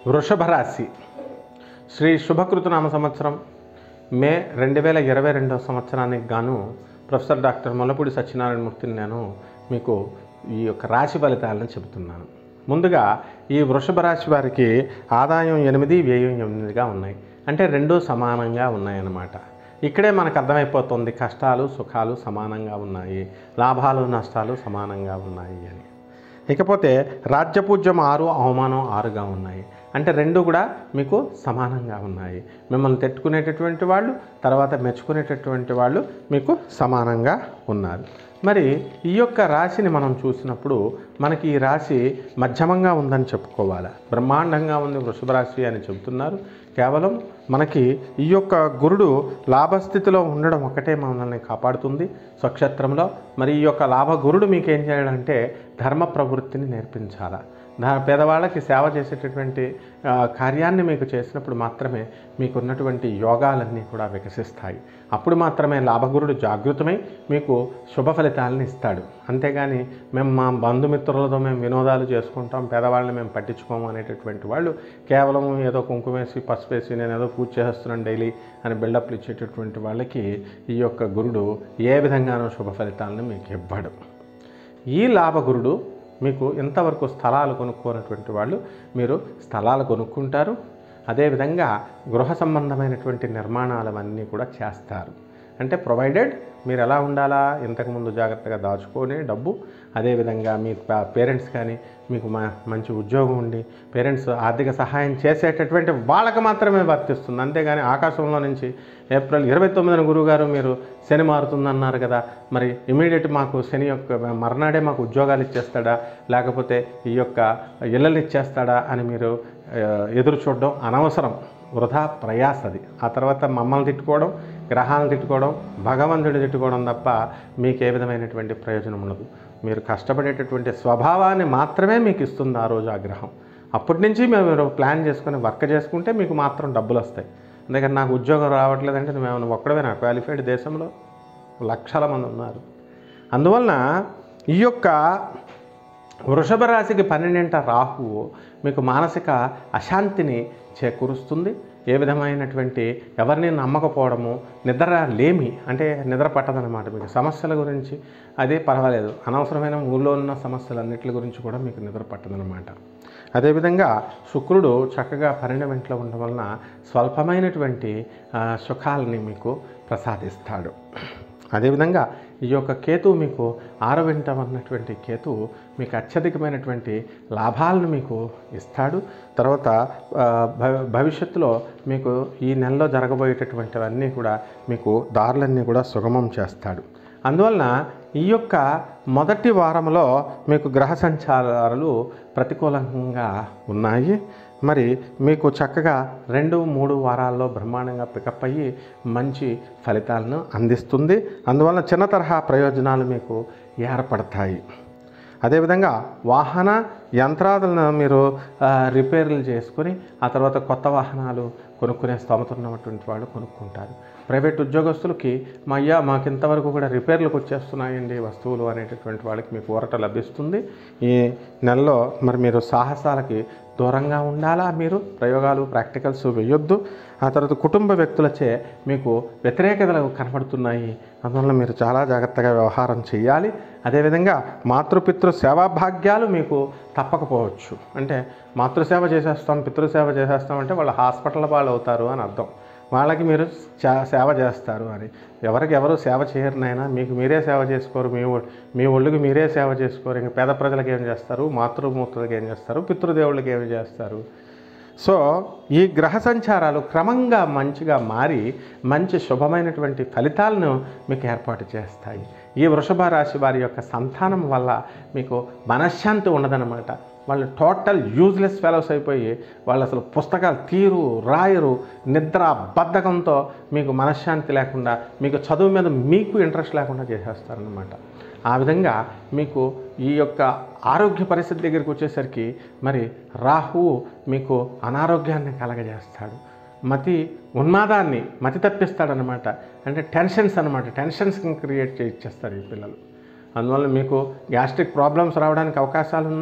వృషభ రాశి శ్రీ శుభకృతనామ సంవత్సరం మే రెండు వేల ఇరవై రెండవ సంవత్సరానికి గాను ప్రొఫెసర్ డాక్టర్ ముల్లపూడి సత్యనారాయణమూర్తిని నేను మీకు ఈ యొక్క రాశి ఫలితాలను చెబుతున్నాను ముందుగా ఈ వృషభ రాశి వారికి ఆదాయం ఎనిమిది వ్యయం ఎనిమిదిగా ఉన్నాయి అంటే రెండు సమానంగా ఉన్నాయన్నమాట ఇక్కడే మనకు అర్థమైపోతుంది కష్టాలు సుఖాలు సమానంగా ఉన్నాయి లాభాలు నష్టాలు సమానంగా ఉన్నాయి అని ఇకపోతే రాజ్యపూజ్యం ఆరు అవమానం ఆరుగా ఉన్నాయి అంటే రెండు కూడా మీకు సమానంగా ఉన్నాయి మిమ్మల్ని తిట్టుకునేటటువంటి వాళ్ళు తర్వాత మెచ్చుకునేటటువంటి వాళ్ళు మీకు సమానంగా ఉన్నారు మరి ఈ యొక్క రాశిని మనం చూసినప్పుడు మనకి ఈ రాశి మధ్యమంగా ఉందని చెప్పుకోవాలి బ్రహ్మాండంగా ఉంది వృషభ రాశి అని చెబుతున్నారు కేవలం మనకి ఈ యొక్క గురుడు లాభస్థితిలో ఉండడం ఒకటే మనల్ని కాపాడుతుంది స్వక్షేత్రంలో మరి ఈ యొక్క లాభ గురుడు మీకు ఏం చేయాలంటే ధర్మ ప్రవృత్తిని నేర్పించాలా దా పేదవాళ్ళకి సేవ చేసేటటువంటి ఆ, కార్యాన్ని మీకు చేసినప్పుడు మాత్రమే మీకున్నటువంటి యోగాలన్నీ కూడా వికసిస్తాయి అప్పుడు మాత్రమే లాభగురుడు జాగృతమై మీకు శుభ ఫలితాలను ఇస్తాడు అంతేగాని మేము మా బంధుమిత్రులతో మేము వినోదాలు చేసుకుంటాం పేదవాళ్ళని మేము పట్టించుకోము అనేటటువంటి వాళ్ళు కేవలం ఏదో కుంకుమేసి పసుపు వేసి నేను ఏదో పూజ చేస్తున్నాను డైలీ అని బిల్డప్లు ఇచ్చేటటువంటి వాళ్ళకి ఈ యొక్క గురుడు ఏ విధంగానూ శుభ ఫలితాలను మీకు ఇవ్వడు ఈ లాభగురుడు మీకు ఇంతవరకు స్థలాలు కొనుక్కోనటువంటి వాళ్ళు మీరు స్థలాలు కొనుక్కుంటారు అదేవిధంగా గృహ సంబంధమైనటువంటి నిర్మాణాలు అన్నీ కూడా చేస్తారు అంటే ప్రొవైడెడ్ మీరు ఎలా ఉండాలా ఇంతకుముందు జాగ్రత్తగా దాచుకొని డబ్బు అదేవిధంగా మీ పేరెంట్స్ కానీ మీకు మ మంచి ఉద్యోగం ఉండి పేరెంట్స్ ఆర్థిక సహాయం చేసేటటువంటి వాళ్ళకి మాత్రమే వర్తిస్తుంది అంతేగాని ఆకాశంలో నుంచి ఏప్రిల్ ఇరవై తొమ్మిదిన గురువుగారు మీరు శని మారుతుందన్నారు కదా మరి ఇమీడియట్ మాకు శని యొక్క మర్నాడే మాకు ఉద్యోగాలు ఇచ్చేస్తాడా లేకపోతే ఈ యొక్క ఇళ్ళలు ఇచ్చేస్తాడా అని మీరు ఆ, ఎదురు చూడడం అనవసరం వృధా ప్రయాస అది ఆ తర్వాత మమ్మల్ని తిట్టుకోవడం గ్రహాలను తిట్టుకోవడం భగవంతుడి తిట్టుకోవడం తప్ప మీకు ఏ విధమైనటువంటి ప్రయోజనం ఉండదు మీరు కష్టపడేటటువంటి స్వభావాన్ని మాత్రమే మీకు ఇస్తుంది ఆ రోజు ఆ గ్రహం అప్పటి నుంచి మేము ప్లాన్ చేసుకొని వర్క్ చేసుకుంటే మీకు మాత్రం డబ్బులు వస్తాయి అందుకని నాకు ఉద్యోగం రావట్లేదంటే మేము ఒక్కడమే నా క్వాలిఫైడ్ దేశంలో లక్షల మంది ఉన్నారు అందువలన ఈ యొక్క వృషభ రాశికి పన్నెండింట రాహువు మీకు మానసిక అశాంతిని చేకూరుస్తుంది ఏ విధమైనటువంటి ఎవరిని నమ్మకపోవడము నిద్ర లేమి అంటే నిద్ర పట్టదనమాట మీకు సమస్యల గురించి అదే పర్వాలేదు అనవసరమైన ఊళ్ళో ఉన్న సమస్యలన్నిటి గురించి కూడా మీకు నిద్ర పట్టదనమాట అదేవిధంగా శుక్రుడు చక్కగా పరిణమింట్లో ఉండడం వలన స్వల్పమైనటువంటి ఆ, సుఖాలని మీకు ప్రసాదిస్తాడు అదేవిధంగా ఈ యొక్క కేతు మీకు ఆరవింట ఉన్నటువంటి కేతు మీకు అత్యధికమైనటువంటి లాభాలను మీకు ఇస్తాడు తర్వాత ఆ, భ- భవిష్యత్తులో మీకు ఈ నెలలో జరగబోయేటటువంటివన్నీ కూడా మీకు దారులన్నీ కూడా సుగమం చేస్తాడు అందువలన ఈ యొక్క మొదటి వారంలో మీకు గ్రహ సంచారాలు ప్రతికూలంగా ఉన్నాయి మరి మీకు చక్కగా రెండు మూడు వారాల్లో బ్రహ్మాండంగా పికప్ అయ్యి మంచి ఫలితాలను అందిస్తుంది అందువలన చిన్న తరహా ప్రయోజనాలు మీకు ఏర్పడతాయి అదేవిధంగా వాహన యంత్రాలను మీరు ఆ, రిపేర్లు చేసుకొని ఆ తర్వాత కొత్త వాహనాలు కొనుక్కునే స్తోమత ఉన్నటువంటి వాళ్ళు కొనుక్కుంటారు ప్రైవేట్ ఉద్యోగస్తులకి మా అయ్యా మాకు ఇంతవరకు కూడా రిపేర్లకు వచ్చేస్తున్నాయండి వస్తువులు అనేటటువంటి వాళ్ళకి మీకు ఊరట లభిస్తుంది ఈ నెలలో మరి మీరు సాహసాలకి దూరంగా ఉండాలా మీరు ప్రయోగాలు ప్రాక్టికల్స్ వేయొద్దు ఆ తర్వాత కుటుంబ వ్యక్తులచే మీకు వ్యతిరేకతలు కనబడుతున్నాయి అందువల్ల మీరు చాలా జాగ్రత్తగా వ్యవహారం చేయాలి అదేవిధంగా మాతృపితృ సేవాభాగ్యాలు మీకు తప్పకపోవచ్చు అంటే మాతృసేవ చేసేస్తాం పితృసేవ చేసేస్తాం అంటే వాళ్ళు హాస్పిటల్ వాళ్ళు అవుతారు అని అర్థం వాళ్ళకి మీరు చా- సేవ చేస్తారు అని ఎవరికి ఎవరు సేవ చేయరు నాయనా మీకు మీరే సేవ చేసుకోరు మీ ఒ- మీ ఒళ్ళుకి మీరే సేవ చేసుకోరు ఇంకా పేద ప్రజలకు ఏం చేస్తారు మాతృమూర్తులకు ఏం చేస్తారు పితృదేవుళ్ళకి ఏం చేస్తారు సో ఈ గ్రహ సంచారాలు క్రమంగా మంచిగా మారి మంచి శుభమైనటువంటి ఫలితాలను మీకు ఏర్పాటు చేస్తాయి ఈ వృషభ రాశి వారి యొక్క సంతానం వల్ల మీకు మనశ్శాంతి ఉండదన్నమాట వాళ్ళు టోటల్ యూజ్లెస్ ఫెలోస్ అయిపోయి వాళ్ళు అసలు పుస్తకాలు తీరు రాయరు నిద్ర బద్ధకంతో మీకు మనశ్శాంతి లేకుండా మీకు చదువు మీద మీకు ఇంట్రెస్ట్ లేకుండా చేసేస్తారనమాట ఆ విధంగా మీకు ఈ యొక్క ఆరోగ్య పరిస్థితి దగ్గరికి వచ్చేసరికి మరి రాహువు మీకు అనారోగ్యాన్ని కలగజేస్తాడు మతి ఉన్మాదాన్ని మతి తప్పిస్తాడనమాట అంటే టెన్షన్స్ అనమాట టెన్షన్స్ క్రియేట్ చేయించేస్తారు ఈ పిల్లలు అందువల్ల మీకు గ్యాస్ట్రిక్ ప్రాబ్లమ్స్ రావడానికి అవకాశాలు ఉన్నాయి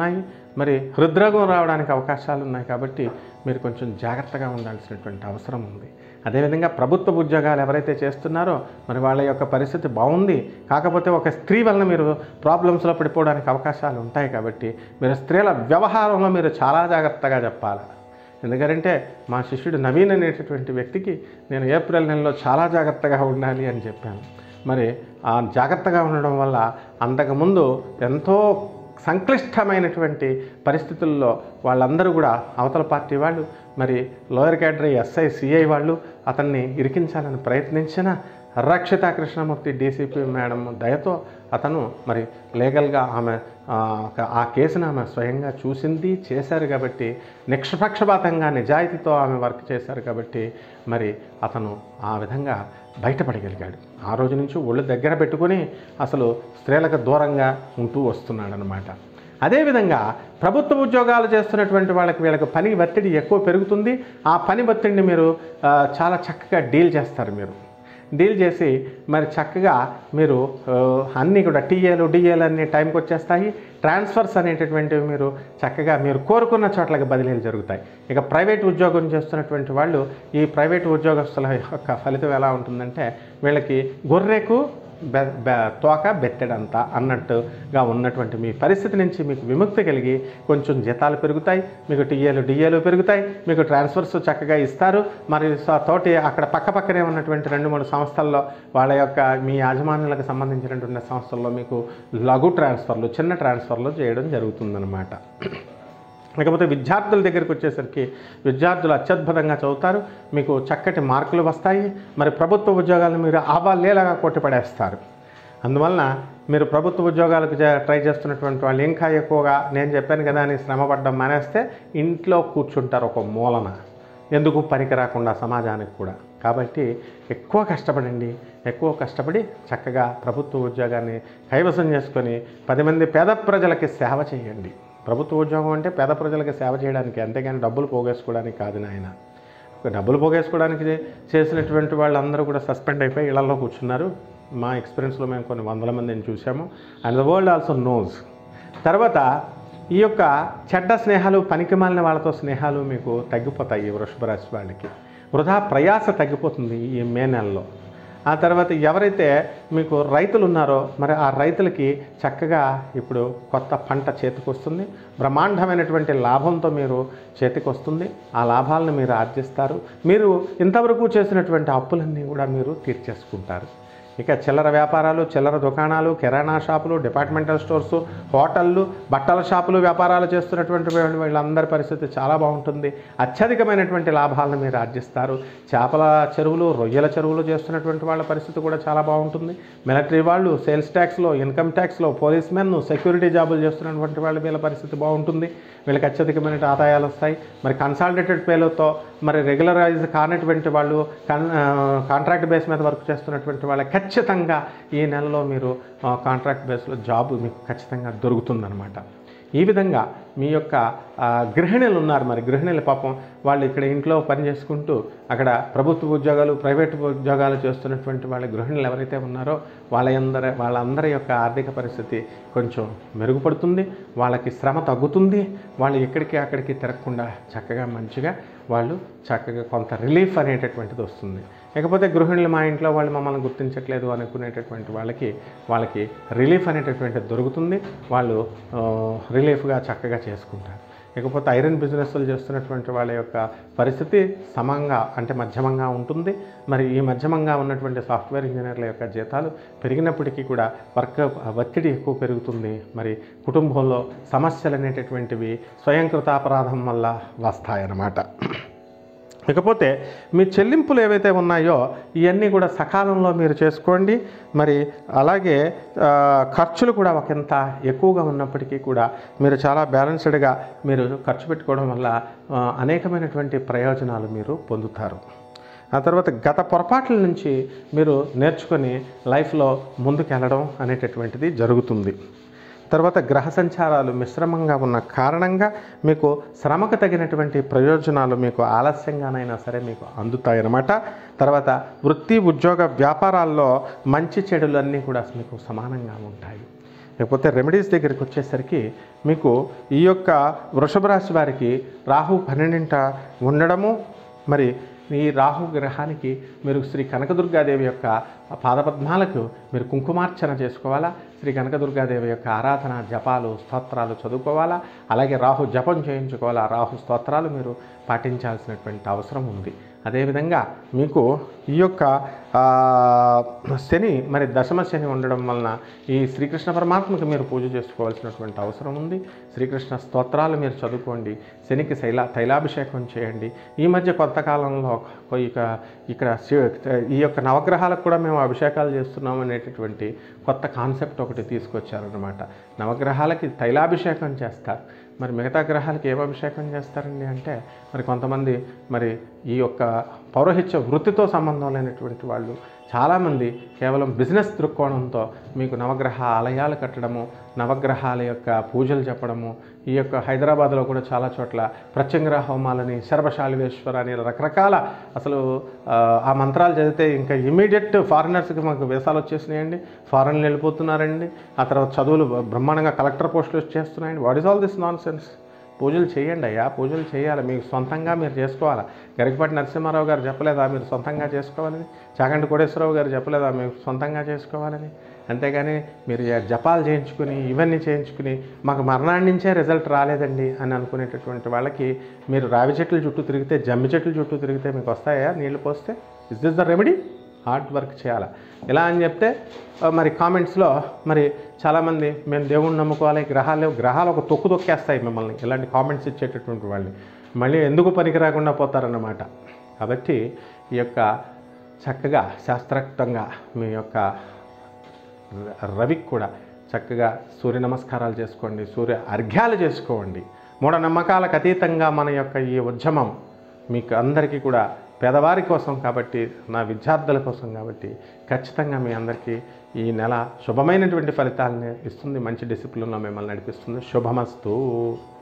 మరి హృద్రోగం రావడానికి అవకాశాలు ఉన్నాయి కాబట్టి మీరు కొంచెం జాగ్రత్తగా ఉండాల్సినటువంటి అవసరం ఉంది అదేవిధంగా ప్రభుత్వ ఉద్యోగాలు ఎవరైతే చేస్తున్నారో మరి వాళ్ళ యొక్క పరిస్థితి బాగుంది కాకపోతే ఒక స్త్రీ వలన మీరు ప్రాబ్లమ్స్లో పడిపోవడానికి అవకాశాలు ఉంటాయి కాబట్టి మీరు స్త్రీల వ్యవహారంలో మీరు చాలా జాగ్రత్తగా చెప్పాలి ఎందుకంటే మా శిష్యుడు నవీన్ అనేటటువంటి వ్యక్తికి నేను ఏప్రిల్ నెలలో చాలా జాగ్రత్తగా ఉండాలి అని చెప్పాను మరి ఆ జాగ్రత్తగా ఉండడం వల్ల అంతకుముందు ఎంతో సంక్లిష్టమైనటువంటి పరిస్థితుల్లో వాళ్ళందరూ కూడా అవతల పార్టీ వాళ్ళు మరి లోయర్ క్యాడరీ ఎస్ఐ సిఐ వాళ్ళు అతన్ని ఇరికించాలని ప్రయత్నించిన రక్షిత కృష్ణమూర్తి డీసీపీ మేడం దయతో అతను మరి లీగల్గా ఆమె ఆ, ఒక- ఆ కేసును ఆమె స్వయంగా చూసింది చేశారు కాబట్టి నిష్పక్షపాతంగా నిజాయితీతో ఆమె వర్క్ చేశారు కాబట్టి మరి అతను ఆ విధంగా బయటపడగలిగాడు ఆ రోజు నుంచి ఒళ్ళు దగ్గర పెట్టుకొని అసలు స్త్రీలకు దూరంగా ఉంటూ వస్తున్నాడనమాట అదేవిధంగా ప్రభుత్వ ఉద్యోగాలు చేస్తున్నటువంటి వాళ్ళకి వీళ్ళకి పని ఒత్తిడి ఎక్కువ పెరుగుతుంది ఆ పని ఒత్తిడిని మీరు ఆ, చాలా చక్కగా డీల్ చేస్తారు మీరు డీల్ చేసి మరి చక్కగా మీరు ఆ, అన్నీ కూడా టీఏలు డిఏలు అన్ని టైంకి వచ్చేస్తాయి ట్రాన్స్ఫర్స్ అనేటటువంటివి మీరు చక్కగా మీరు కోరుకున్న చోట్లకి బదిలీలు జరుగుతాయి ఇక ప్రైవేట్ ఉద్యోగం చేస్తున్నటువంటి వాళ్ళు ఈ ప్రైవేట్ ఉద్యోగస్తుల యొక్క ఫలితం ఎలా ఉంటుందంటే వీళ్ళకి గొర్రెకు బె బె తోక బెత్తెడంత అన్నట్టుగా ఉన్నటువంటి మీ పరిస్థితి నుంచి మీకు విముక్తి కలిగి కొంచెం జీతాలు పెరుగుతాయి మీకు టీఏలు డిఏలు పెరుగుతాయి మీకు ట్రాన్స్ఫర్స్ చక్కగా ఇస్తారు మరి స- తోటి అక్కడ పక్క పక్కనే ఉన్నటువంటి రెండు మూడు సంస్థల్లో వాళ్ళ యొక్క మీ యాజమాన్యులకు సంబంధించినటువంటి సంస్థల్లో మీకు లఘు ట్రాన్స్ఫర్లు చిన్న ట్రాన్స్ఫర్లు చేయడం జరుగుతుందన్నమాట లేకపోతే విద్యార్థుల దగ్గరికి వచ్చేసరికి విద్యార్థులు అత్యద్భుతంగా చదువుతారు మీకు చక్కటి మార్కులు వస్తాయి మరి ప్రభుత్వ ఉద్యోగాలను మీరు ఆవాలేలాగా కొట్టిపడేస్తారు అందువలన మీరు ప్రభుత్వ ఉద్యోగాలకు చే- ట్రై చేస్తున్నటువంటి వాళ్ళు ఇంకా ఎక్కువగా నేను చెప్పాను కదా అని శ్రమపడడం మానేస్తే ఇంట్లో కూర్చుంటారు ఒక మూలన ఎందుకు పనికి రాకుండా సమాజానికి కూడా కాబట్టి ఎక్కువ కష్టపడండి ఎక్కువ కష్టపడి చక్కగా ప్రభుత్వ ఉద్యోగాన్ని కైవసం చేసుకొని పది మంది పేద ప్రజలకి సేవ చేయండి ప్రభుత్వ ఉద్యోగం అంటే పేద ప్రజలకి సేవ చేయడానికి అంతేగాని డబ్బులు పోగేసుకోవడానికి కాదు నాయన ఒక డబ్బులు పోగేసుకోవడానికి చే- చేసినటువంటి వాళ్ళందరూ కూడా సస్పెండ్ అయిపోయి ఇళ్లలో కూర్చున్నారు మా ఎక్స్పీరియన్స్లో మేము కొన్ని వందల మందిని చూసాము and the world also knows తర్వాత ఈ యొక్క చెడ్డ స్నేహాలు పనికిమాలిన వాళ్ళతో స్నేహాలు మీకు తగ్గిపోతాయి ఈ వృషభ రాశి వాళ్ళకి వృధా ప్రయాస తగ్గిపోతుంది ఈ మే నెలలో ఆ తర్వాత ఎవరైతే మీకు రైతులు ఉన్నారో మరి ఆ రైతులకి చక్కగా ఇప్పుడు కొత్త పంట చేతికొస్తుంది బ్రహ్మాండమైనటువంటి లాభంతో మీరు చేతికి వస్తుంది ఆ లాభాలను మీరు ఆర్జిస్తారు మీరు ఇంతవరకు చేసినటువంటి అప్పులన్నీ కూడా మీరు తీర్చేసుకుంటారు ఇక చిల్లర వ్యాపారాలు చిల్లర దుకాణాలు కిరాణా షాపులు డిపార్ట్మెంటల్ స్టోర్స్ హోటళ్ళు బట్టల షాపులు వ్యాపారాలు చేస్తున్నటువంటి వీళ్ళ- వీళ్ళందరి పరిస్థితి చాలా బాగుంటుంది అత్యధికమైనటువంటి లాభాలను మీరు ఆర్జిస్తారు చేపల చెరువులు రొయ్యల చెరువులు చేస్తున్నటువంటి వాళ్ళ పరిస్థితి కూడా చాలా బాగుంటుంది మిలిటరీ వాళ్ళు సేల్స్ ట్యాక్స్లో ఇన్కమ్ ట్యాక్స్లో పోలీస్ మెన్ సెక్యూరిటీ జాబులు చేస్తున్నటువంటి వాళ్ళ వీళ్ళ పరిస్థితి బాగుంటుంది వీళ్ళకి అత్యధికమైన ఆదాయాలు వస్తాయి మరి కన్సాలిడేటెడ్ పేలతో మరి రెగ్యులరైజ్ కానటువంటి వాళ్ళు కన్ కాంట్రాక్ట్ బేస్ మీద వర్క్ చేస్తున్నటువంటి వాళ్ళకి ఖచ్చితంగా ఈ నెలలో మీరు కాంట్రాక్ట్ బేస్లో జాబ్ మీకు ఖచ్చితంగా దొరుకుతుందన్నమాట ఈ విధంగా మీ యొక్క ఆ, గృహిణులు ఉన్నారు మరి గృహిణులు పాపం వాళ్ళు ఇక్కడ ఇంట్లో పని చేసుకుంటూ అక్కడ ప్రభుత్వ ఉద్యోగాలు ప్రైవేట్ ఉద్యోగాలు చేస్తున్నటువంటి వాళ్ళ గృహిణులు ఎవరైతే ఉన్నారో వాళ్ళందరి వాళ్ళందరి యొక్క ఆర్థిక పరిస్థితి కొంచెం మెరుగుపడుతుంది వాళ్ళకి శ్రమ తగ్గుతుంది వాళ్ళు ఎక్కడికి అక్కడికి తిరగకుండా చక్కగా మంచిగా వాళ్ళు చక్కగా కొంత రిలీఫ్ అనేటటువంటిది వస్తుంది లేకపోతే గృహిణులు మా ఇంట్లో వాళ్ళు మమ్మల్ని గుర్తించట్లేదు అనుకునేటటువంటి వాళ్ళకి వాళ్ళకి రిలీఫ్ అనేటటువంటిది దొరుకుతుంది వాళ్ళు ఆ, రిలీఫ్గా చక్కగా చేసుకుంటారు ఇకపోతే ఐరన్ బిజినెస్లు చేస్తున్నటువంటి వాళ్ళ యొక్క పరిస్థితి సమంగా అంటే మధ్యమంగా ఉంటుంది మరి ఈ మధ్యమంగా ఉన్నటువంటి సాఫ్ట్వేర్ ఇంజనీర్ల యొక్క జీతాలు పెరిగినప్పటికీ కూడా వర్క్ ఒత్తిడి ఎక్కువ పెరుగుతుంది మరి కుటుంబంలో సమస్యలు అనేటటువంటివి స్వయంకృతాపరాధం వల్ల వస్తాయన్నమాట ఇకపోతే మీ చెల్లింపులు ఏవైతే ఉన్నాయో ఇవన్నీ కూడా సకాలంలో మీరు చేసుకోండి మరి అలాగే ఆ, ఖర్చులు కూడా ఒకంత ఎక్కువగా ఉన్నప్పటికీ కూడా మీరు చాలా బ్యాలెన్స్డ్గా మీరు ఖర్చు పెట్టుకోవడం వల్ల ఆ, అనేకమైనటువంటి ప్రయోజనాలు మీరు పొందుతారు ఆ తర్వాత గత పొరపాట్ల నుంచి మీరు నేర్చుకొని లైఫ్లో ముందుకెళ్ళడం అనేటటువంటిది జరుగుతుంది తర్వాత గ్రహ సంచారాలు మిశ్రమంగా ఉన్న కారణంగా మీకు శ్రమకు తగినటువంటి ప్రయోజనాలు మీకు ఆలస్యంగానైనా సరే మీకు అందుతాయన్నమాట తర్వాత వృత్తి ఉద్యోగ వ్యాపారాల్లో మంచి చెడులు అన్నీ కూడా మీకు సమానంగా ఉంటాయి లేకపోతే రెమెడీస్ దగ్గరికి వచ్చేసరికి మీకు ఈ యొక్క వృషభ రాశి వారికి రాహు పన్నెండింట ఉండడము మరి ఈ రాహు గ్రహానికి మీరు శ్రీ కనకదుర్గాదేవి యొక్క పాదపద్మాలకు మీరు కుంకుమార్చన చేసుకోవాలా శ్రీ కనకదుర్గాదేవి యొక్క ఆరాధన జపాలు స్తోత్రాలు చదువుకోవాలా అలాగే రాహు జపం చేయించుకోవాలా రాహు స్తోత్రాలు మీరు పాటించాల్సినటువంటి అవసరం ఉంది అదేవిధంగా మీకు ఈ యొక్క ఆ, శని మరి దశమ శని ఉండడం వలన ఈ శ్రీకృష్ణ పరమాత్మకి మీరు పూజ చేసుకోవాల్సినటువంటి అవసరం ఉంది శ్రీకృష్ణ స్తోత్రాలు మీరు చదువుకోండి శనికి శైల తైలాభిషేకం చేయండి ఈ మధ్య కొంతకాలంలో ఇక ఇక్కడ శివ- ఈ యొక్క నవగ్రహాలకు కూడా మేము అభిషేకాలు చేస్తున్నాం అనేటటువంటి కొత్త కాన్సెప్ట్ ఒకటి తీసుకొచ్చారనమాట నవగ్రహాలకి తైలాభిషేకం చేస్తారు మరి మిగతా గ్రహాలకి ఏం అభిషేకం చేస్తారండి అంటే మరి కొంతమంది మరి ఈ యొక్క పౌరోహిత్య వృత్తితో సంబంధం లేనటువంటి వాళ్ళు చాలామంది కేవలం బిజినెస్ దృక్కోణంతో మీకు నవగ్రహ ఆలయాలు కట్టడము నవగ్రహాల యొక్క పూజలు చెప్పడము ఈ యొక్క హైదరాబాద్లో కూడా చాలా చోట్ల ప్రత్యంగ్రహ హోమాలని శర్వశాలివేశ్వర అని రకరకాల అసలు ఆ, ఆ మంత్రాలు చదివితే ఇంకా ఇమీడియట్ ఫారినర్స్కి మాకు వేసాలు వచ్చేసినాయండి ఫారెన్లు వెళ్ళిపోతున్నారండి ఆ తర్వాత చదువులు బ్రహ్మాండంగా కలెక్టర్ పోస్టులు చేస్తున్నాయండి what is all this nonsense పూజలు చేయండి అయ్యా పూజలు చేయాలి మీకు సొంతంగా మీరు చేసుకోవాలి గరికపాటి నరసింహారావు గారు చెప్పలేదా మీరు సొంతంగా చేసుకోవాలని చాగంటి కోటేశ్వరరావు గారు చెప్పలేదా మీరు సొంతంగా చేసుకోవాలని అంతేగాని మీరు ఈ జపాలు చేయించుకుని ఇవన్నీ చేయించుకుని మాకు మరణాన్ని నుంచే రిజల్ట్ రాలేదండి అని అనుకునేటటువంటి వాళ్ళకి మీరు రావి చెట్ల చుట్టూ తిరిగితే జమ్మి చెట్ల చుట్టూ తిరిగితే మీకు వస్తాయా నీళ్లు పోస్తే is this the remedy hard work చేయాలి ఎలా అని చెప్తే ఆ, మరి కామెంట్స్లో మరి చాలామంది మేము దేవుణ్ణి నమ్ముకోవాలి గ్రహాలు గ్రహాలు ఒక తొక్కు తొక్కేస్తాయి మిమ్మల్ని ఇలాంటి కామెంట్స్ ఇచ్చేటటువంటి వాళ్ళని మళ్ళీ ఎందుకు పనికి రాకుండా పోతారన్నమాట కాబట్టి ఈ యొక్క చక్కగా శాస్త్రోక్తంగా మీ యొక్క ర- రవికి కూడా చక్కగా సూర్య నమస్కారాలు చేసుకోండి సూర్య అర్ఘ్యాలు చేసుకోండి మూఢనమ్మకాలకు అతీతంగా మన యొక్క ఈ ఉద్యమం మీకు అందరికీ కూడా పేదవారి కోసం కాబట్టి నా విద్యార్థుల కోసం కాబట్టి ఖచ్చితంగా మీ అందరికీ ఈ నెల శుభమైనటువంటి ఫలితాలని ఇస్తుంది మంచి డిసిప్లిన్లో మిమ్మల్ని నడిపిస్తుంది శుభమస్తు